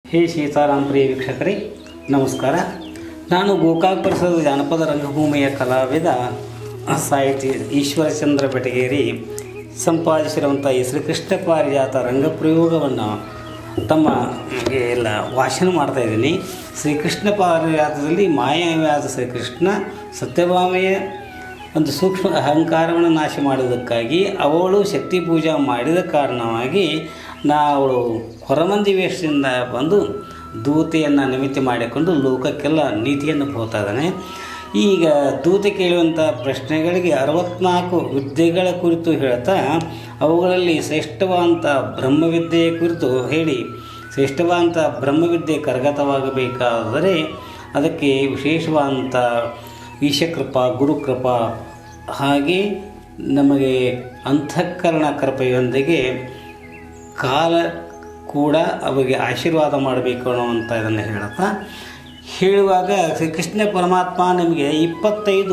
ಹೇ ಸೀತಾರಾಮ್ ಪ್ರಿಯ ವೀಕ್ಷಕರೇ ನಮಸ್ಕಾರ ನಾನು ಗೋಕಾಕ್ ಪರಿಸರದ ಜಾನಪದ ರಂಗಭೂಮಿಯ ಕಲಾವಿದ ಸಾಹಿತಿ ಈಶ್ವರಚಂದ್ರ ಬೆಟಗೇರಿ ಸಂಪಾದಿಸಿರುವಂಥ ಈ ಶ್ರೀಕೃಷ್ಣ ಪಾರಿಜಾತ ರಂಗಪ್ರಯೋಗವನ್ನು ತಮ್ಮ ಗೆ ಎಲ್ಲ ವಾಚನ ಮಾಡ್ತಾ ಇದ್ದೀನಿ ಶ್ರೀಕೃಷ್ಣ ಪಾರಿಜಾತದಲ್ಲಿ ಮಾಯಾವ್ಯಾದ ಶ್ರೀಕೃಷ್ಣ ಸತ್ಯಭಾಮೆಯ ಒಂದು ಸೂಕ್ಷ್ಮ ಅಹಂಕಾರವನ್ನು ನಾಶ ಮಾಡುವುದಕ್ಕಾಗಿ ಅವಳು ಶಕ್ತಿ ಪೂಜಾ ಮಾಡಿದ ಕಾರಣವಾಗಿ ನಾ ಅವಳು ಹೊರಮಂದಿ ವೇಷದಿಂದ ಬಂದು ದೂತೆಯನ್ನು ನಿಮಿತ್ತ ಮಾಡಿಕೊಂಡು ಲೋಕಕ್ಕೆಲ್ಲ ನೀತಿಯನ್ನು ಹೋಗ್ತಾ ಇದ್ದಾನೆ ಈಗ ದೂತೆ ಕೇಳುವಂಥ ಪ್ರಶ್ನೆಗಳಿಗೆ ಅರವತ್ನಾಲ್ಕು ವಿದ್ಯೆಗಳ ಕುರಿತು ಹೇಳ್ತಾ ಅವುಗಳಲ್ಲಿ ಶ್ರೇಷ್ಠವಾದಂಥ ಬ್ರಹ್ಮವಿದ್ಯೆಯ ಕುರಿತು ಹೇಳಿ ಶ್ರೇಷ್ಠವಾದಂಥ ಬ್ರಹ್ಮವಿದ್ಯೆ ಕರಗತವಾಗಬೇಕಾದರೆ ಅದಕ್ಕೆ ವಿಶೇಷವಾದಂಥ ಈಶಕೃಪಾ ಗುರುಕೃಪಾ ಹಾಗೆ ನಮಗೆ ಅಂತಃಕರಣ ಕೃಪೆಯೊಂದಿಗೆ ಕಾಲ ಕೂಡ ಅವರಿಗೆ ಆಶೀರ್ವಾದ ಮಾಡಬೇಕು ಅನ್ನುವಂಥ ಇದನ್ನು ಹೇಳುತ್ತಾ ಹೇಳುವಾಗ ಶ್ರೀಕೃಷ್ಣ ಪರಮಾತ್ಮ ನಿಮಗೆ ಇಪ್ಪತ್ತೈದು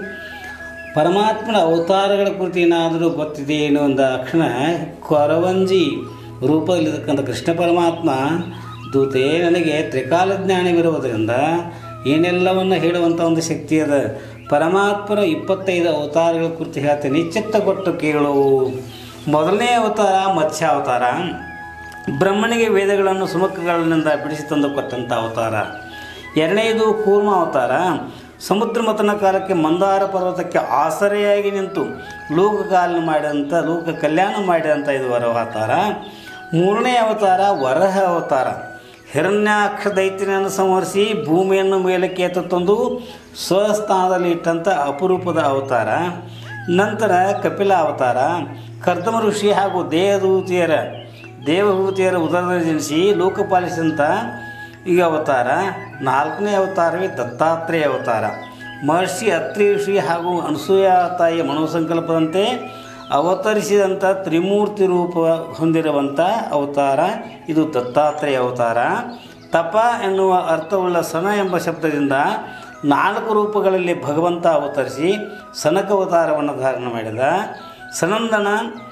ಪರಮಾತ್ಮನ ಅವತಾರಗಳ ಕುರಿತು ಏನಾದರೂ ಗೊತ್ತಿದೆ ಅನ್ನುವಂಥ ಕ್ಷಣ ಕೊರವಂಜಿ ರೂಪದಲ್ಲಿರ್ತಕ್ಕಂಥ ಕೃಷ್ಣ ಪರಮಾತ್ಮ ದೂತೆ ನನಗೆ ತ್ರಿಕಾಲ ಜ್ಞಾನವಿರುವುದರಿಂದ ಏನೆಲ್ಲವನ್ನು ಹೇಳುವಂಥ ಒಂದು ಶಕ್ತಿ ಅದ ಪರಮಾತ್ಮನ ಇಪ್ಪತ್ತೈದು ಅವತಾರಗಳ ಕುರಿತು ಹೇಳ್ತೇನೆ ಚಿತ್ತ ಕೊಟ್ಟು ಕೇಳು ಮೊದಲನೇ ಅವತಾರ ಮತ್ಸ್ಯ ಅವತಾರ ಬ್ರಹ್ಮನಿಗೆ ವೇದಗಳನ್ನು ಸುಮುಖಗಳಿಂದ ಬಿಡಿಸಿ ತಂದು ಕೊಟ್ಟಂಥ ಅವತಾರ ಎರಡನೇದು ಕೂರ್ಮ ಅವತಾರ ಸಮುದ್ರ ಮತನ ಕಾಲಕ್ಕೆ ಮಂದಾರ ಪರ್ವತಕ್ಕೆ ಆಸರೆಯಾಗಿ ನಿಂತು ಲೋಕಕಾಲನ ಮಾಡಿದಂಥ ಲೋಕ ಕಲ್ಯಾಣ ಮಾಡಿದಂಥ ಇದು ವರ ಅವತಾರ ಮೂರನೇ ಅವತಾರ ವರಹ ಅವತಾರ ಹಿರಣ್ಯಾಕ್ಷ ದೈತ್ಯನನ್ನು ಸಂಹರಿಸಿ ಭೂಮಿಯನ್ನು ಮೇಲಕ್ಕೆ ಎತ್ತು ತಂದು ಸ್ವಸ್ಥಾನದಲ್ಲಿ ಇಟ್ಟಂಥ ಅಪರೂಪದ ಅವತಾರ ನಂತರ ಕಪಿಲ ಅವತಾರ ಕರ್ದಮ ಋಷಿ ಹಾಗೂ ದೇವದೂತಿಯರ ದೇವಭೂತಿಯರ ಉದರದಲ್ಲಿ ಜನಿಸಿ ಲೋಕಪಾಲಿಸಿದಂಥ ಈ ಅವತಾರ ನಾಲ್ಕನೇ ಅವತಾರವೇ ದತ್ತಾತ್ರೇಯ ಅವತಾರ ಮಹರ್ಷಿ ಅತ್ರಿ ಋಷಿ ಹಾಗೂ ಅನಸೂಯ ತಾಯಿಯ ಮನೋಸಂಕಲ್ಪದಂತೆ ಅವತರಿಸಿದಂಥ ತ್ರಿಮೂರ್ತಿ ರೂಪ ಹೊಂದಿರುವಂಥ ಅವತಾರ ಇದು ದತ್ತಾತ್ರೇಯ ಅವತಾರ ತಪ ಎನ್ನುವ ಅರ್ಥವುಳ್ಳ ಸನ ಎಂಬ ಶಬ್ದದಿಂದ ನಾಲ್ಕು ರೂಪಗಳಲ್ಲಿ ಭಗವಂತ ಅವತರಿಸಿ ಸನಕ ಅವತಾರವನ್ನು ಧಾರಣ ಮಾಡಿದ ಸನಂದನ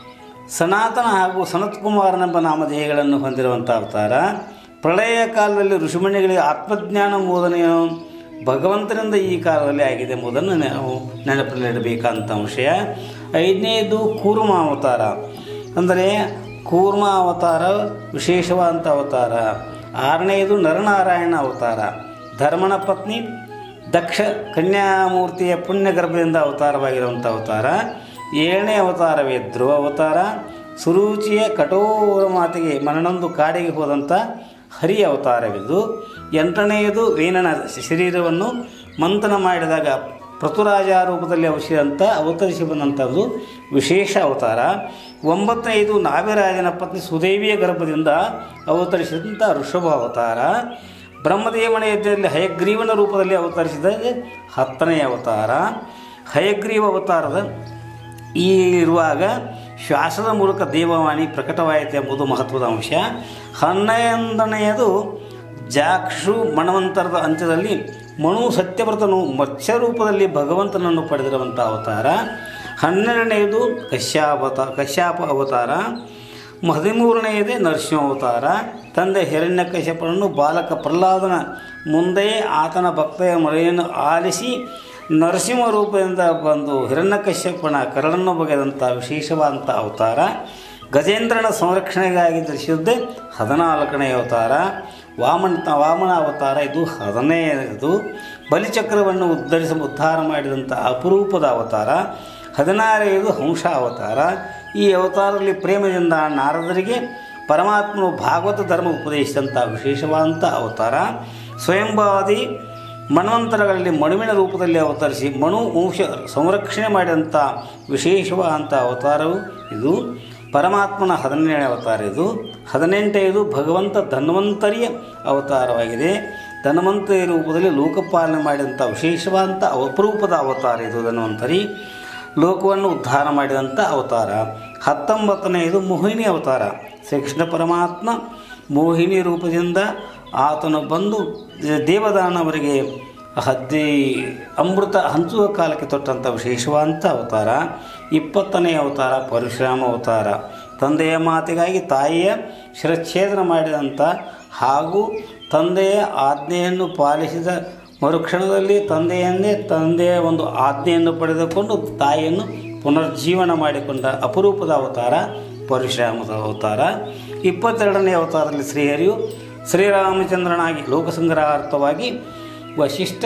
ಸನಾತನ ಹಾಗೂ ಸನತ್ಕುಮಾರನೆಂಬ ನಾಮಧೇಯಗಳನ್ನು ಹೊಂದಿರುವಂಥ ಅವತಾರ ಪ್ರಳಯ ಕಾಲದಲ್ಲಿ ಋಷಿಮಣಿಗಳಿಗೆ ಆತ್ಮಜ್ಞಾನ ಬೋಧನೆಯು ಭಗವಂತನಿಂದ ಈ ಕಾಲದಲ್ಲಿ ಆಗಿದೆ ಎಂಬುದನ್ನು ನಾವು ನೆನಪಿನಲ್ಲಿಡಬೇಕಂತ ವಿಷಯ ಐದನೇದು ಕೂರ್ಮ ಅವತಾರ ಅಂದರೆ ಕೂರ್ಮ ಅವತಾರ ವಿಶೇಷವಾದಂಥ ಅವತಾರ ಆರನೆಯದು ನರನಾರಾಯಣ ಅವತಾರ ಧರ್ಮನ ಪತ್ನಿ ದಕ್ಷ ಕನ್ಯಾಮೂರ್ತಿಯ ಪುಣ್ಯ ಗರ್ಭದಿಂದ ಅವತಾರವಾಗಿರುವಂಥ ಅವತಾರ ಏಳನೇ ಅವತಾರವೇ ಧ್ರುವ ಅವತಾರ ಸುರುಚಿಯ ಕಠೋರ ಮಾತಿಗೆ ಮನನೊಂದು ಕಾಡಿಗೆ ಹೋದಂಥ ಹರಿ ಅವತಾರವಿದು ಎಂಟನೆಯದು ವೇನನ ಶರೀರವನ್ನು ಮಂಥನ ಮಾಡಿದಾಗ ಪೃಥುರಾಜ ರೂಪದಲ್ಲಿ ಅವಶ್ಯಂತ ಅವತರಿಸಿ ಬಂದಂಥದ್ದು ವಿಶೇಷ ಅವತಾರ ಒಂಬತ್ತನೆಯದು ನಾವ್ಯರಾಜನ ಪತ್ನಿ ಸುದೇವಿಯ ಗರ್ಭದಿಂದ ಅವತರಿಸಿದಂಥ ಋಷಭ ಅವತಾರ ಬ್ರಹ್ಮದೇವನ ಯಜ್ಞದಲ್ಲಿ ಹಯಗ್ರೀವನ ರೂಪದಲ್ಲಿ ಅವತರಿಸಿದ ಹತ್ತನೆಯ ಅವತಾರ ಹಯಗ್ರೀವ ಅವತಾರದ ಈ ಇರುವಾಗ ಶ್ವಾಸದ ಮೂಲಕ ದೇವವಾಣಿ ಪ್ರಕಟವಾಯಿತು ಎಂಬುದು ಮಹತ್ವದ ಅಂಶ ಹನ್ನೊಂದನೆಯದು ಜಾಕ್ಷು ಮಣವಂತರದ ಅಂತ್ಯದಲ್ಲಿ ಮನು ಸತ್ಯವ್ರತನು ಮತ್ಸ್ಯ ರೂಪದಲ್ಲಿ ಭಗವಂತನನ್ನು ಪಡೆದಿರುವಂಥ ಅವತಾರ ಹನ್ನೆರಡನೆಯದು ಕಶ್ಯಾವತ ಕಶ್ಯಾಪ ಅವತಾರ ಹದಿಮೂರನೆಯದೇ ನರಸಿಂಹ ಅವತಾರ ತಂದೆ ಹಿರಣ್ಯಕಶ್ಯಪನನ್ನು ಬಾಲಕ ಪ್ರಹ್ಲಾದನ ಮುಂದೆಯೇ ಆತನ ಭಕ್ತೆಯ ಮೊರೆಯನ್ನು ಆಲಿಸಿ ನರಸಿಂಹ ರೂಪದಿಂದ ಬಂದು ಹಿರಣ್ಯಕಶ್ಯಪನ ಕರಳನ್ನು ಬಗೆದಂಥ ವಿಶೇಷವಾದಂಥ ಅವತಾರ ಗಜೇಂದ್ರನ ಸಂರಕ್ಷಣೆಗಾಗಿ ಧರಿಸಿದ್ದೇ ಹದಿನಾಲ್ಕನೇ ಅವತಾರ ವಾಮನ ವಾಮನ ಅವತಾರ ಇದು ಹದಿನೈದು ಬಲಿಚಕ್ರವನ್ನು ಉದ್ಧರಿಸ ಉದ್ಧಾರ ಮಾಡಿದಂಥ ಅಪರೂಪದ ಅವತಾರ ಹದಿನಾರನೇದು ಹಂಸ ಅವತಾರ ಈ ಅವತಾರದಲ್ಲಿ ಪ್ರೇಮದಿಂದ ನಾರದರಿಗೆ ಪರಮಾತ್ಮನು ಭಾಗವತ ಧರ್ಮ ಉಪದೇಶಿಸಿದಂಥ ವಿಶೇಷವಾದಂಥ ಅವತಾರ ಸ್ವಯಂಭಾದಿ ಮನ್ವಂತರಗಳಲ್ಲಿ ಮಣುವಿನ ರೂಪದಲ್ಲಿ ಅವತರಿಸಿ ಮನು ವಂಶ ಸಂರಕ್ಷಣೆ ಮಾಡಿದಂಥ ವಿಶೇಷವಾದಂಥ ಅವತಾರವು ಇದು ಪರಮಾತ್ಮನ ಹದಿನೇಳನೇ ಅವತಾರ ಇದು ಹದಿನೆಂಟನೇದು ಭಗವಂತ ಧನ್ವಂತರಿಯ ಅವತಾರವಾಗಿದೆ ಧನ್ವಂತರಿ ರೂಪದಲ್ಲಿ ಲೋಕಪಾಲನೆ ಮಾಡಿದಂಥ ವಿಶೇಷವಾದಂಥ ಅಪರೂಪದ ಅವತಾರ ಇದು ಧನ್ವಂತರಿ ಲೋಕವನ್ನು ಉದ್ಧಾರ ಮಾಡಿದಂಥ ಅವತಾರ ಹತ್ತೊಂಬತ್ತನೆಯದು ಮೋಹಿನಿ ಅವತಾರ ಶ್ರೀಕೃಷ್ಣ ಪರಮಾತ್ಮ ಮೋಹಿನಿ ರೂಪದಿಂದ ಆತನು ಬಂದು ದೇವದಾನವರಿಗೆ ಹದ್ದಿ ಅಮೃತ ಹಂಚುವ ಕಾಲಕ್ಕೆ ತೊಟ್ಟಂಥ ವಿಶೇಷವಾದಂಥ ಅವತಾರ ಇಪ್ಪತ್ತನೇ ಅವತಾರ ಪರಶುರಾಮ ಅವತಾರ ತಂದೆಯ ಮಾತಿಗಾಗಿ ತಾಯಿಯ ಶಿರಚ್ಛೇದನ ಮಾಡಿದಂಥ ಹಾಗೂ ತಂದೆಯ ಆಜ್ಞೆಯನ್ನು ಪಾಲಿಸಿದ ಮರುಕ್ಷಣದಲ್ಲಿ ತಂದೆಯನ್ನೇ ತಂದೆಯ ಒಂದು ಆಜ್ಞೆಯನ್ನು ಪಡೆದುಕೊಂಡು ತಾಯಿಯನ್ನು ಪುನರ್ಜೀವನ ಮಾಡಿಕೊಂಡ ಅಪರೂಪದ ಅವತಾರ ಪರಶುರಾಮದ ಅವತಾರ ಇಪ್ಪತ್ತೆರಡನೇ ಅವತಾರದಲ್ಲಿ ಶ್ರೀಹರಿಯು ಶ್ರೀರಾಮಚಂದ್ರನಾಗಿ ಲೋಕಸಂಗ್ರಹಾರ್ಥವಾಗಿ ವಶಿಷ್ಠ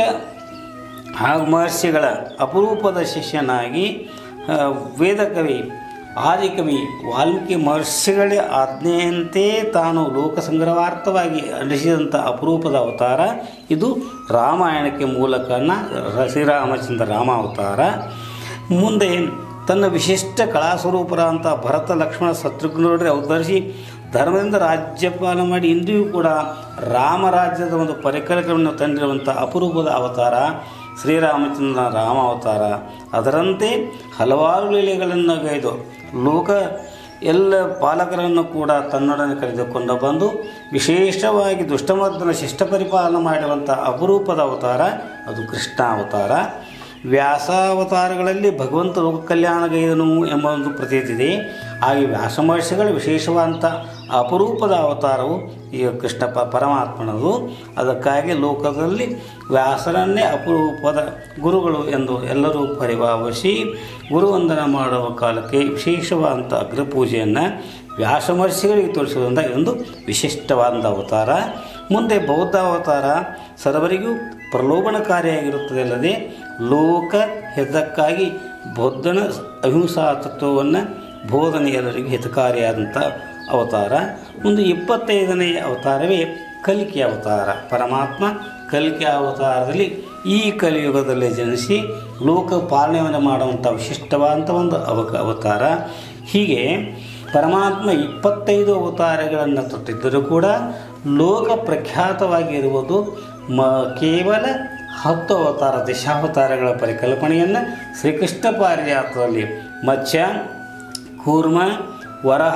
ಹಾಗೂ ಮಹರ್ಷಿಗಳ ಅಪರೂಪದ ಶಿಷ್ಯನಾಗಿ ಆ, ವೇದಕವಿ ಆದಿಕವಿ ವಾಲ್ಮೀಕಿ ಮಹರ್ಷಿಗಳ ಆಜ್ಞೆಯಂತೆ ತಾನು ಲೋಕಸಂಗ್ರಹಾರ್ಥವಾಗಿ ನಡೆಸಿದಂಥ ಅಪರೂಪದ ಅವತಾರ ಇದು ರಾಮಾಯಣಕ್ಕೆ ಮೂಲಕನ ಶ್ರೀರಾಮಚಂದ್ರ ರಾಮ ಅವತಾರ ಮುಂದೆ ತನ್ನ ವಿಶಿಷ್ಟ ಕಳಾಸ್ವರೂಪರ ಅಂತ ಭರತ ಲಕ್ಷ್ಮಣ ಶತ್ರುಘ್ನರೊಡನೆ ಅವತರಿಸಿ ಧರ್ಮದಿಂದ ರಾಜ್ಯಪಾಲ ಮಾಡಿ ಇಂದಿಗೂ ಕೂಡ ರಾಮರಾಜ್ಯದ ಒಂದು ಪರಿಕಲ್ಪನೆಯನ್ನು ತಂದಿರುವಂಥ ಅಪರೂಪದ ಅವತಾರ ಶ್ರೀರಾಮಚಂದ್ರನ ರಾಮ ಅವತಾರ ಅದರಂತೆ ಹಲವಾರು ಲೀಲೆಗಳನ್ನು ಗೈದು ಲೋಕ ಎಲ್ಲ ಪಾಲಕರನ್ನು ಕೂಡ ತನ್ನೊಡನೆ ಕರೆದುಕೊಂಡು ಬಂದು ವಿಶೇಷವಾಗಿ ದುಷ್ಟಮರ್ದನ ಶಿಷ್ಟ ಪರಿಪಾಲನೆ ಮಾಡಿರುವಂಥ ಅಪರೂಪದ ಅವತಾರ ಅದು ಕೃಷ್ಣ ಅವತಾರ ವ್ಯಾಸಾವತಾರಗಳಲ್ಲಿ ಭಗವಂತ ಲೋಕ ಕಲ್ಯಾಣಗೈದನು ಎಂಬ ಒಂದು ಪ್ರತೀತಿ ಇದೆ ಹಾಗೆ ವ್ಯಾಸ ಮಹರ್ಷಿಗಳ ವಿಶೇಷವಾದಂಥ ಅಪರೂಪದ ಅವತಾರವು ಈ ಕೃಷ್ಣ ಪ ಪರಮಾತ್ಮನದು ಅದಕ್ಕಾಗಿ ಲೋಕದಲ್ಲಿ ವ್ಯಾಸರನ್ನೇ ಅಪರೂಪದ ಗುರುಗಳು ಎಂದು ಎಲ್ಲರೂ ಪರಿಭಾವಿಸಿ ಗುರುವಂದನ ಮಾಡುವ ಕಾಲಕ್ಕೆ ವಿಶೇಷವಾದಂಥ ಅಗ್ರಪೂಜೆಯನ್ನು ವ್ಯಾಸ ಮಹರ್ಷಿಗಳಿಗೆ ತೋರಿಸುವುದರಿಂದ ಇದೊಂದು ವಿಶಿಷ್ಟವಾದ ಅವತಾರ ಮುಂದೆ ಬೌದ್ಧ ಅವತಾರ ಸರ್ವರಿಗೂ ಪ್ರಲೋಭನಕಾರಿಯಾಗಿರುತ್ತದೆ ಅಲ್ಲದೆ ಲೋಕ ಹಿತಕ್ಕಾಗಿ ಬೌದ್ಧನ ಅಹಿಂಸಾ ತತ್ವವನ್ನು ಬೋಧನೆ ಎಲ್ಲರಿಗೂ ಹಿತಕಾರಿಯಾದಂಥ ಅವತಾರ ಒಂದು ಇಪ್ಪತ್ತೈದನೆಯ ಅವತಾರವೇ ಕಲಿಕೆ ಅವತಾರ ಪರಮಾತ್ಮ ಕಲಿಕೆ ಅವತಾರದಲ್ಲಿ ಈ ಕಲಿಯುಗದಲ್ಲಿ ಜನಿಸಿ ಲೋಕ ಪಾಲನೆಯನ್ನು ಮಾಡುವಂಥ ವಿಶಿಷ್ಟವಾದಂಥ ಒಂದು ಅವ ಅವತಾರ ಹೀಗೆ ಪರಮಾತ್ಮ ಇಪ್ಪತ್ತೈದು ಅವತಾರಗಳನ್ನು ತೊಟ್ಟಿದ್ದರೂ ಕೂಡ ಲೋಕ ಪ್ರಖ್ಯಾತವಾಗಿರುವುದು ಮ ಕೇವಲ ಹತ್ತು ಅವತಾರ ದಶಾವತಾರಗಳ ಪರಿಕಲ್ಪನೆಯನ್ನು ಶ್ರೀಕೃಷ್ಣ ಪಾರಿಜಾತದಲ್ಲಿ ಮತ್ಸ್ಯ ಕೂರ್ಮ ವರಹ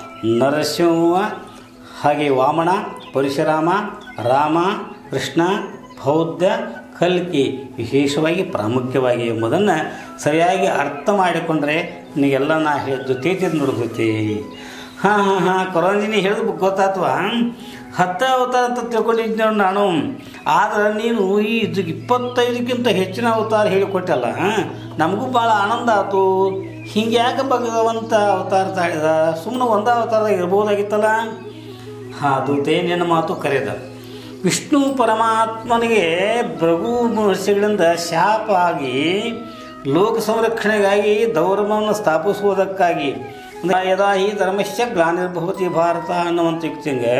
ನರಸಿಂಹ ಹಾಗೆ ವಾಮನ ಪರಶುರಾಮ ರಾಮ ಕೃಷ್ಣ ಬೌದ್ಧ ಕಲ್ಕಿ ವಿಶೇಷವಾಗಿ ಪ್ರಾಮುಖ್ಯವಾಗಿ ಎಂಬುದನ್ನು ಸರಿಯಾಗಿ ಅರ್ಥ ಮಾಡಿಕೊಂಡ್ರೆ ನಿನಗೆಲ್ಲ ನಾ ಹೇಳಿದ್ದು ತೇತಿದ್ದು ನೋಡ್ಕೊತಿ ಹಾಂ ಹಾಂ ಹಾಂ ಕೊರಂಜಿನಿ ಹೇಳಿದ್ ಗೊತ್ತಾತ್ವಾ ಹತ್ತ ಅವತಾರ ಅಂತ ತಿಳ್ಕೊಂಡಿದ್ದೆ ನೋಡು ನಾನು ಆದ್ರೆ ನೀನು ಈ ಇದು ಇಪ್ಪತ್ತೈದಕ್ಕಿಂತ ಹೆಚ್ಚಿನ ಅವತಾರ ಹೇಳಿಕೊಟ್ಟಲ್ಲ ನಮಗೂ ಭಾಳ ಆನಂದ ಆಯ್ತು ಹಿಂಗೆ ಯಾಕೆ ಭಗವಂತ ಅವತಾರ ತಾಳಿದ ಸುಮ್ಮನೆ ಒಂದೇ ಅವತಾರದಾಗ ಇರ್ಬೋದಾಗಿತ್ತಲ್ಲ ಹಾಂ ದೂತೆ ನಿನ್ನ ಮಾತು ಕರೆದ ವಿಷ್ಣು ಪರಮಾತ್ಮನಿಗೆ ಭೃಗು ಮಹರ್ಷಿಗಳಿಂದ ಶಾಪ ಆಗಿ ಲೋಕ ಸಂರಕ್ಷಣೆಗಾಗಿ ಧರ್ಮವನ್ನು ಸ್ಥಾಪಿಸುವುದಕ್ಕಾಗಿ ಅಂದ್ರೆ ಯದಾ ಹಿ ಧರ್ಮಶ್ಚ ಗ್ಲಾನಿರ್ಭವತಿ ಭಾರತ ಅನ್ನುವಂಥ ಯುಕ್ತಿಗೆ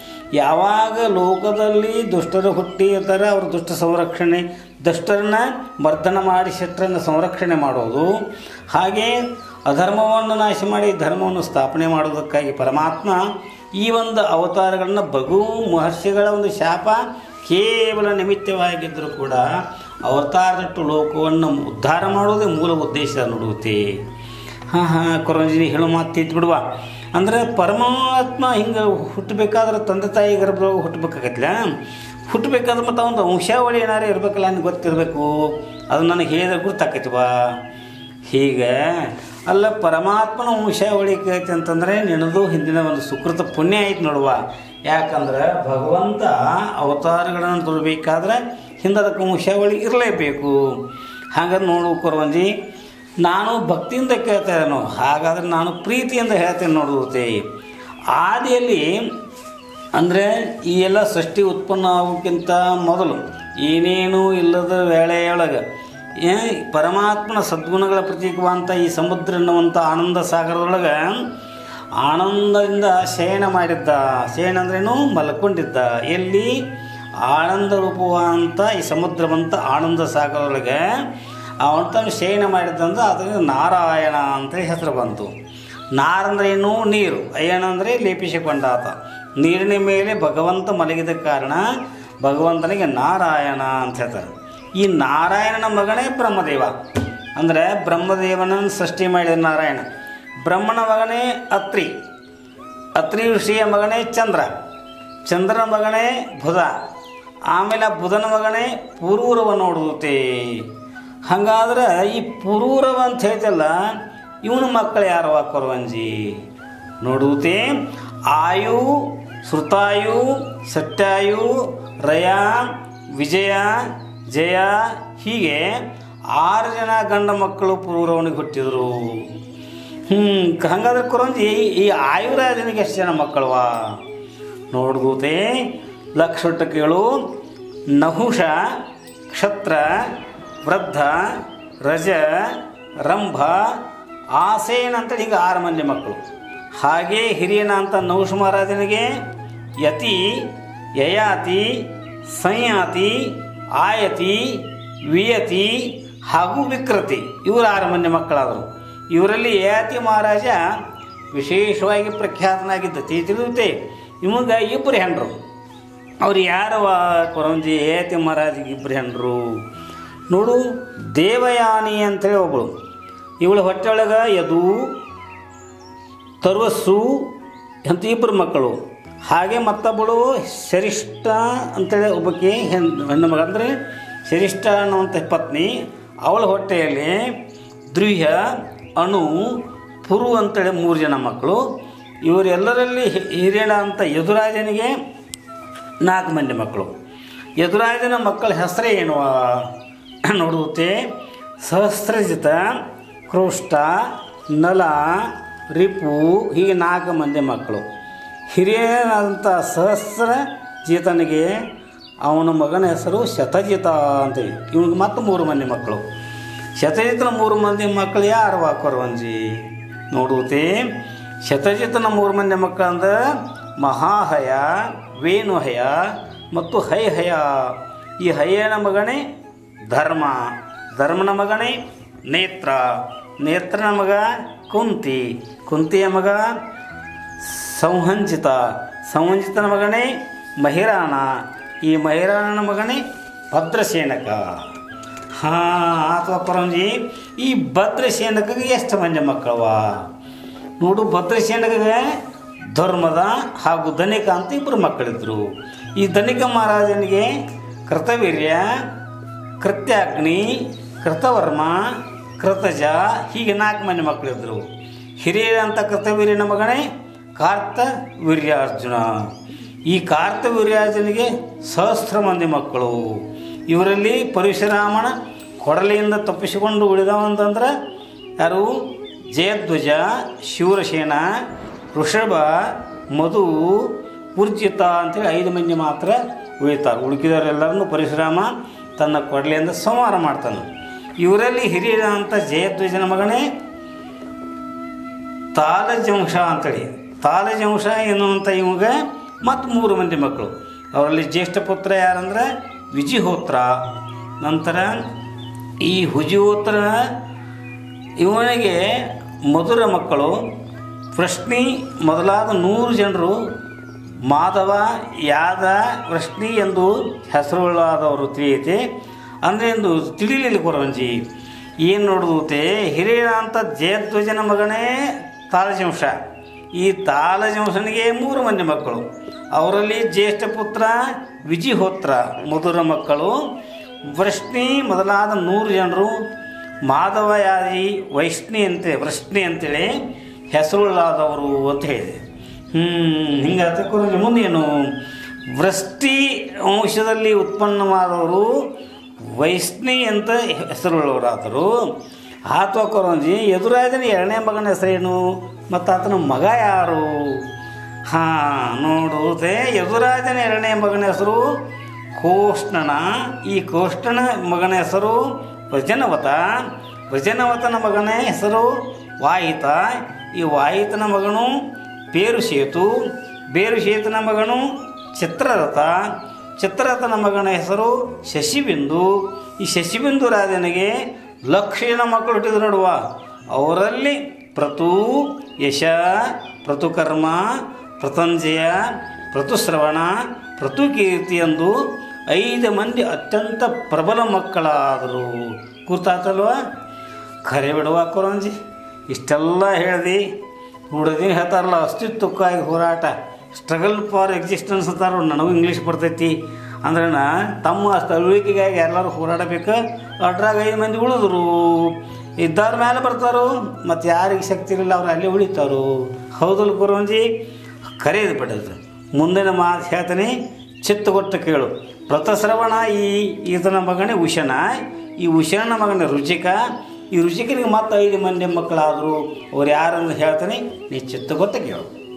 ಯಾವಾಗ ಲೋಕದಲ್ಲಿ ದುಷ್ಟರು ಹುಟ್ಟಿರ್ತಾರೆ ಅವ್ರ ದುಷ್ಟ ಸಂರಕ್ಷಣೆ ದುಷ್ಟರನ್ನ ಮರ್ದನ ಮಾಡಿ ಶೆಟ್ಟರನ್ನು ಸಂರಕ್ಷಣೆ ಮಾಡೋದು ಹಾಗೆ ಅಧರ್ಮವನ್ನು ನಾಶ ಮಾಡಿ ಧರ್ಮವನ್ನು ಸ್ಥಾಪನೆ ಮಾಡೋದಕ್ಕಾಗಿ ಪರಮಾತ್ಮ ಈ ಒಂದು ಅವತಾರಗಳನ್ನು ಭಗು ಮಹರ್ಷಿಗಳ ಒಂದು ಶಾಪ ಕೇವಲ ನಿಮಿತ್ತವಾಗಿದ್ದರೂ ಕೂಡ ಅವತಾರದಟ್ಟು ಲೋಕವನ್ನು ಉದ್ಧಾರ ಮಾಡೋದೇ ಮೂಲ ಉದ್ದೇಶ ನೋಡುತ್ತೆ ಹಾಂ ಹಾಂ ಕೊರಂಜಿನಿ ಹೇಳೋ ಮಾತು ತಿದ್ದು ಬಿಡುವ ಅಂದರೆ ಪರಮಾತ್ಮ ಹಿಂಗೆ ಹುಟ್ಟಬೇಕಾದ್ರೆ ತಂದೆ ತಾಯಿ ಗರ್ಭದೊಳಗೆ ಹುಟ್ಟಬೇಕಾಗತ್ತಲ್ಲ ಹುಟ್ಟಬೇಕಾದ್ರೆ ಮತ್ತು ಅವನ ವಂಶಾವಳಿ ಏನಾರು ಇರಬೇಕಲ್ಲ ನನಗೆ ಗೊತ್ತಿರಬೇಕು ಅದು ನನಗೆ ಹೇಳಿದ್ರೆ ಗುರ್ತಾಕೈತಿವಾ ಹೀಗೆ ಅಲ್ಲ ಪರಮಾತ್ಮನ ವಂಶಾವಳಿ ಐತಿ ಅಂತಂದರೆ ನಿನ್ನದು ಹಿಂದಿನ ಒಂದು ಸುಕೃತ ಪುಣ್ಯ ಐತಿ ನೋಡುವ ಯಾಕಂದ್ರೆ ಭಗವಂತ ಅವತಾರಗಳನ್ನು ತೊರಬೇಕಾದ್ರೆ ಹಿಂದೆ ಅದಕ್ಕೆ ವಂಶಾವಳಿ ಇರಲೇಬೇಕು ಹಾಗಾದ್ರೆ ನೋಡು ಕೊರವಂಜಿ ನಾನು ಭಕ್ತಿಯಿಂದ ಕೇಳ್ತಾ ಇದ್ದೇನೆ ಹಾಗಾದ್ರೆ ನಾನು ಪ್ರೀತಿಯಿಂದ ಹೇಳ್ತೇನೆ ನೋಡುತ್ತೆ ಆದಿಯಲ್ಲಿ ಅಂದರೆ ಈ ಎಲ್ಲ ಸೃಷ್ಟಿ ಉತ್ಪನ್ನ ಆಗೋಕ್ಕಿಂತ ಮೊದಲು ಏನೇನೂ ಇಲ್ಲದ ವೇಳೆಯೊಳಗೆ ಏ ಪರಮಾತ್ಮನ ಸದ್ಗುಣಗಳ ಪ್ರತೀಕವಂತ ಈ ಸಮುದ್ರ ಎನ್ನುವಂಥ ಆನಂದ ಸಾಗರದೊಳಗೆ ಆನಂದದಿಂದ ಶಯನ ಮಾಡಿದ್ದ ಶಯನ ಅಂದ್ರೇನು ಮಲ್ಕೊಂಡಿದ್ದ ಎಲ್ಲಿ ಆನಂದ ರೂಪವಂತ ಈ ಸಮುದ್ರವಂತ ಆನಂದ ಸಾಗರದೊಳಗೆ ಅವನು ಶಯನ ಮಾಡಿದ್ದಂದ್ರೆ ಅದರಿಂದ ನಾರಾಯಣ ಅಂತ ಹೆಸರು ಬಂತು ನಾರಂದ್ರೆ ಏನು ನೀರು ಅಯ್ಯಣ ಅಂದರೆ ಲೇಪಿಸಿಕೊಂಡಾತ ನೀರಿನ ಮೇಲೆ ಭಗವಂತ ಮಲಗಿದ ಕಾರಣ ಭಗವಂತನಿಗೆ ನಾರಾಯಣ ಅಂತ ಹೇಳ್ತಾರೆ ಈ ನಾರಾಯಣನ ಮಗನೇ ಬ್ರಹ್ಮದೇವ ಅಂದರೆ ಬ್ರಹ್ಮದೇವನನ್ನು ಸೃಷ್ಟಿ ಮಾಡಿದ ನಾರಾಯಣ ಬ್ರಹ್ಮನ ಮಗನೇ ಅತ್ರಿ ಅತ್ರಿ ಋಷಿಯ ಮಗನೇ ಚಂದ್ರ ಚಂದ್ರನ ಮಗನೇ ಬುಧ ಆಮೇಲೆ ಆ ಬುಧನ ಮಗನೇ ಪುರೂರವ ನೋಡುತ್ತೆ ಹಾಗಾದ್ರೆ ಈ ಪುರೂರವ ಅಂತ ಹೇಳ್ತಲ್ಲ ಇವನ ಮಕ್ಕಳು ಯಾರವ ಕೊರವಂಜಿ ನೋಡುತ್ತೆ ಆಯು ಶ್ರುತಾಯು ಸತ್ಯಾಯು ರಯ ವಿಜಯ ಜಯ ಹೀಗೆ ಆರು ಜನ ಗಂಡ ಮಕ್ಕಳು ಪೂರ್ವನಿಗೆ ಹುಟ್ಟಿದರು ಹ್ಞೂ ಹಂಗಾದ್ರೆ ಕೊರಂಜಿ ಈ ಆಯುರಾಜನಿಗೆ ಎಷ್ಟು ಜನ ಮಕ್ಕಳವಾ ನೋಡ್ದೂತೆ ಲಕ್ಷ ಕೇಳು ನಹುಷ ಕ್ಷತ್ರ ವೃದ್ಧ ರಜ ರಂಭ ಆಸೇನ ಅಂತೇಳಿ ಹೀಗೆ ಆರು ಮಂದಿ ಮಕ್ಕಳು ಹಾಗೆ ಹಿರಿಯನ ಅಂತ ನಹುಷ ಮಹಾರಾಜನಿಗೆ ಯತಿ ಯಯಾತಿ ಸಂಯಾತಿ ಆಯತಿ ವಿಯತಿ ಹಾಗೂ ವಿಕೃತಿ ಇವರು ಆರು ಮಂದಿ ಮಕ್ಕಳಾದರು ಇವರಲ್ಲಿ ಯಯಾತಿ ಮಹಾರಾಜ ವಿಶೇಷವಾಗಿ ಪ್ರಖ್ಯಾತನಾಗಿದ್ದ ತಿ ತಿಳಿಯುತ್ತೆ ಇವಾಗ ಇಬ್ಬರು ಹೆಂಡ್ರು ಅವ್ರು ಯಾರವ ಕೊರಂಜಿ ಏತಿ ಮಹಾರಾಜಿಗೆ ಇಬ್ಬರು ಹೆಂಡ್ರು ನೋಡು ದೇವಯಾನಿ ಅಂತೇಳಿ ಒಬ್ಬಳು ಇವಳ ಹೊಟ್ಟೆಯೊಳಗೆ ಯದು ತರ್ವಸ್ಸು ಅಂತ ಇಬ್ಬರು ಮಕ್ಕಳು ಹಾಗೆ ಮತ್ತೊಬ್ಬಳು ಶರಿಷ್ಠ ಅಂತೇಳಿ ಒಬ್ಬಕ್ಕೆ ಹೆಣ್ಣು ಹೆಣ್ಣು ಮಗ ಅಂದರೆ ಶರಿಷ್ಠ ಅನ್ನುವಂಥ ಪತ್ನಿ ಅವಳ ಹೊಟ್ಟೆಯಲ್ಲಿ ದ್ರುಹ್ಯ ಅಣು ಪುರು ಅಂತೇಳಿ ಮೂರು ಜನ ಮಕ್ಕಳು ಇವರೆಲ್ಲರಲ್ಲಿ ಹಿ- ಹಿರಿಯಣ ಅಂತ ಯದುರಾಜನಿಗೆ ನಾಲ್ಕು ಮಂದಿ ಮಕ್ಕಳು ಯದುರಾಜನ ಮಕ್ಕಳ ಹೆಸರೇ ಏನುವ ನೋಡುತ್ತೆ ಸಹಸ್ರಜಿತ ಕ್ರೋಷ್ಟ ನಲ ರಿಪು ಹೀಗೆ ನಾಲ್ಕು ಮಂದಿ ಮಕ್ಕಳು ಹಿರಿಯನಾದಂಥ ಸಹಸ್ರ ಜೀತನಿಗೆ ಅವನ ಮಗನ ಹೆಸರು ಶತಜಿತ ಅಂತೇಳಿ ಇವನಿಗೆ ಮತ್ತೆ ಮೂರು ಮಂದಿ ಮಕ್ಕಳು ಶತಜಿತನ ಮೂರು ಮಂದಿ ಮಕ್ಕಳು ಯಾರು ಕೊರವಂಜಿ ನೋಡುತ್ತೆ ಶತಜಿತನ ಮೂರು ಮಂದಿ ಮಕ್ಕಳು ಅಂದ್ರೆ ಮಹಾಹಯ ವೇಣುಹಯ ಮತ್ತು ಹೈಹಯ ಈ ಹಯ್ಯನ ಮಗನೇ ಧರ್ಮ ಧರ್ಮನ ಮಗನೇ ನೇತ್ರ ನೇತ್ರನ ಮಗ ಕುಂತಿ ಕುಂತಿಯ ಮಗ ಸಂಹಂಚಿತ ಸಂಹಂಚಿತನ ಮಗನೇ ಮಹಿರಾಣ ಈ ಮಹಿರಾಣನ ಮಗನೇ ಭದ್ರಸೇನಕ ಹಾಂ ಅಥವಾ ಪರಂಜಿ ಈ ಭದ್ರಸೇನಕಗೆ ಎಷ್ಟು ಮಂದಿ ಮಕ್ಕಳವ ನೋಡು ಭದ್ರಸೇನಕಗೆ ಧರ್ಮದ ಹಾಗೂ ಧನಿಕ ಅಂತ ಇಬ್ಬರು ಮಕ್ಕಳಿದ್ರು ಈ ಧನಿಕ ಮಹಾರಾಜನಿಗೆ ಕೃತವೀರ್ಯ ಕೃತ್ಯಾಗ್ನಿ ಕೃತವರ್ಮ ಕೃತಜ ಹೀಗೆ ನಾಲ್ಕು ಮಂದಿ ಮಕ್ಕಳಿದ್ರು ಹಿರಿಯ ಅಂತ ಕೃತವೀರ್ಯನ ಮಗನೇ ಕಾರ್ತ ವೀರ್ಯಾರ್ಜುನ ಈ ಕಾರ್ತ ವೀರ್ಯಾರ್ಜುನಿಗೆ ಸಹಸ್ರ ಮಂದಿ ಮಕ್ಕಳು ಇವರಲ್ಲಿ ಪರಶುರಾಮನ ಕೊಡಲಿಯಿಂದ ತಪ್ಪಿಸಿಕೊಂಡು ಉಳಿದವಂತಂದ್ರೆ ಯಾರು ಜಯಧ್ವಜ ಶಿವರಸೇನ ವೃಷಭ ಮಧು ಪೂರ್ಜಿತ ಅಂತೇಳಿ ಐದು ಮಂದಿ ಮಾತ್ರ ಉಳಿತಾರೆ ಉಳುಕಿದವರೆಲ್ಲರನ್ನು ಪರಶುರಾಮ ತನ್ನ ಕೊಡಲಿಯಿಂದ ಸಂಹಾರ ಮಾಡ್ತಾನೆ ಇವರಲ್ಲಿ ಹಿರಿಯ ಅಂತ ಜಯಧ್ವಜನ ಮಗನೇ ತಾಲಜಂಶ ಅಂತೇಳಿ ತಾಲಜಂಶ ಎನ್ನುವಂಥ ಇವಾಗ ಮತ್ತು ಮೂರು ಮಂದಿ ಮಕ್ಕಳು ಅವರಲ್ಲಿ ಜ್ಯೇಷ್ಠ ಪುತ್ರ ಯಾರಂದ್ರೆ ವಿಜಿಹೋತ್ರ ನಂತರ ಈ ಹುಜಿಹೋತ್ರ ಇವನಿಗೆ ಮಧುರ ಮಕ್ಕಳು ವೃಷ್ಣಿ ಮೊದಲಾದ ನೂರು ಜನರು ಮಾಧವ ಯಾದ ವೃಷ್ಣಿ ಎಂದು ಹೆಸರುಗಳಾದವರು ತಿಳಿಯೈತೆ ಅಂದರೆ ಎಂದು ತಿಳಿಲಿಲ್ಲ ಕೊರವಂಜಿ ಏನು ನೋಡುತ್ತೆ ಹಿರಿಯ ಅಂತ ಜಯಧ್ವಜನ ಮಗನೇ ತಾಲಜಂಶ ಈ ತಾಲಜಂಶನಿಗೆ ಮೂರು ಮಂದಿ ಮಕ್ಕಳು ಅವರಲ್ಲಿ ಜ್ಯೇಷ್ಠ ಪುತ್ರ ವಿಜಿಹೋತ್ರ ಮಧುರ ಮಕ್ಕಳು ವೃಷ್ಣಿ ಮೊದಲಾದ ನೂರು ಜನರು ಮಾಧವ ಯಾದಿ ವೈಷ್ಣಿ ಅಂತೆ ವೃಷ್ಣಿ ಅಂತೇಳಿ ಹೆಸರುಳ್ಳಾದವರು ಅಂತ ಹೇಳಿದೆ ಹ್ಞೂ ಹಿಂಗಾದ್ರೆ ಕುರುಜಿ ಮುಂದೇನು ವೃಷ್ಟಿ ವಂಶದಲ್ಲಿ ಉತ್ಪನ್ನವಾದವರು ವೈಷ್ಣಿ ಅಂತ ಹೆಸರುಳ್ಳವರಾದರು ಆತ್ವ ಕೊರಂಜಿ ಯದುರಾಜನ ಎರಡನೇ ಮಗನ ಹೆಸರೇನು ಮತ್ತು ಆತನ ಮಗ ಯಾರು ಹಾಂ ನೋಡುವುದೇ ಯದುರಾಜನ ಎರಡನೇ ಮಗನ ಹೆಸರು ಕೋಷ್ಣನ ಈ ಕೋಷ್ಣನ ಮಗನ ಹೆಸರು ವಜನವತ ವಜನವತನ ಮಗನ ಹೆಸರು ವಾಯಿತ ಈ ವಾಯಿತನ ಮಗನು ಬೇರುಶೇತು ಬೇರುಶೇತನ ಮಗನು ಚಿತ್ರರಥ ಚಿತ್ರರಥನ ಮಗನ ಹೆಸರು ಶಶಿಬಿಂದು ಈ ಶಶಿಬಿಂದು ರಾಜನಿಗೆ ಲಕ್ಷ ಜನ ಮಕ್ಕಳು ಹುಟ್ಟಿದ್ರು ನೋಡುವ ಅವರಲ್ಲಿ ಪ್ರತು ಯಶ ಪ್ರತುಕರ್ಮ ಪ್ರತಂಜಯ ಪ್ರತುಶ್ರವಣ ಪ್ರತುಕೀರ್ತಿ ಎಂದು ಐದು ಮಂದಿ ಅತ್ಯಂತ ಪ್ರಬಲ ಮಕ್ಕಳಾದರು ಗುರ್ತಾತಲ್ವ ಖರೆ ಬಿಡುವ ಕೊರಂಜಿ ಇಷ್ಟೆಲ್ಲ ಹೇಳ್ದು ಹುಡುಗಿನ ಹೇಳ್ತಾರಲ್ಲ ಅಸ್ತಿತ್ವಕ್ಕಾಗಿ ಹೋರಾಟ ಸ್ಟ್ರಗಲ್ ಫಾರ್ ಎಕ್ಸಿಸ್ಟೆನ್ಸ್ ಅಂತಾರ ನನಗೂ ಇಂಗ್ಲೀಷ್ ಬರ್ತೈತಿ ಅಂದ್ರೆ ತಮ್ಮ ಸ್ಥಳೀಕೆಗಾಗಿ ಎಲ್ಲರೂ ಹೋರಾಡಬೇಕು ಅಟ್ರಾಗ ಐದು ಮಂದಿ ಉಳಿದ್ರು ಇದ್ದವ್ರ ಮೇಲೆ ಬರ್ತಾರೋ ಮತ್ತು ಯಾರಿಗೆ ಶಕ್ತಿ ಇರಲಿಲ್ಲ ಅವ್ರು ಅಲ್ಲಿ ಉಳಿತಾರೋ ಹೌದಲ್ಲ ಗುರುವಂಜಿ ಖರೀದು ಬಿಡೋದು ಮುಂದಿನ ಮಾತು ಹೇಳ್ತೀನಿ ಚಿತ್ತಗೊಟ್ಟು ಕೇಳು ಪ್ರತಶ್ರವಣ ಈ ಈತನ ಮಗನೇ ಉಷನ ಈ ಉಷನ ಮಗನ ರುಚಿಕ ಈ ರುಚಿಕನಿಗೆ ಮತ್ತೆ ಐದು ಮಂದಿ ಮಕ್ಕಳಾದರು ಅವ್ರು ಯಾರಂದ್ರೆ ಹೇಳ್ತೀನಿ ನೀ ಚಿತ್ತಗೊತ್ತು ಕೇಳು